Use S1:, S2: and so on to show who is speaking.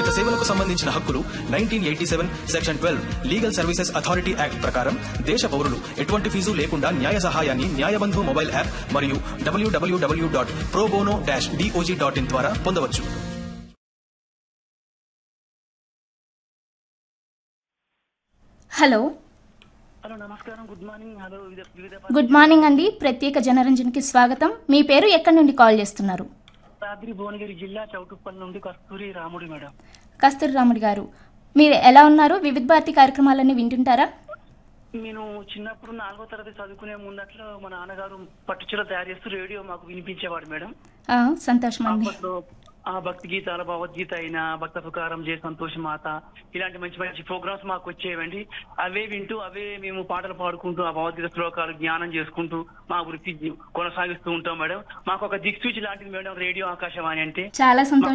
S1: సామాజిక సేవలకు సంబంధించిన హక్కులు nineteen eighty seven section twelve legal services authority act ప్రకారం దేశ పౌరులు ఎటువంటి ఫీజు లేకుండా న్యాయ సహాయాన్ని న్యాయబంధు మొబైల్ యాప్ మరియు W W W dot pro bono dash D O J dot in ద్వారా పొందవచ్చు
S2: హలో
S3: హలో నమస్కారం good morning hello Vividh Vividh
S2: good morning అండి ప్రత్యేక జనరంజన్కి స్వాగతం మీ పేరు ఎక్కడి నుండి కాల్ చేస్తున్నారు
S3: రాత్రి భువనగిరి జిల్లా చౌటుప్పల్ నుండి కస్తూరి రాముడి మేడం
S2: కస్తూరి రాముడి గారు మీరు ఎలా ఉన్నారు వివిధ భారతి కార్యక్రమాలన్నీ వింటుంటారా
S3: నేను చిన్నప్పుడు నాలుగో తరగతి చదువుకునే ముందట్లో మా నాన్నగారు పట్టుచీర తయారు చేస్తూ రేడియో మాకు వినిపించేవాడు మేడం
S2: ఆ, సంతోషం అండి
S3: అప్పట్లో ఆ భక్తి గీతాల భగవద్గీత అయినా భక్త పుకారం జయ సంతోష మాత ఇలాంటి మంచి మంచి ప్రోగ్రామ్స్ మాకు వచ్చేవండి అవే వింటూ అవే మేము పాటలు పాడుకుంటూ ఆ భగవద్గీత శ్లోకాలు జ్ఞానం చేసుకుంటూ మా వృత్తి జీ- కొనసాగిస్తూ ఉంటాం మేడం మాకు ఒక దిక్సూచి లాంటిది మేడం రేడియో ఆకాశవాణి అంటే
S2: చాలా సంతోషం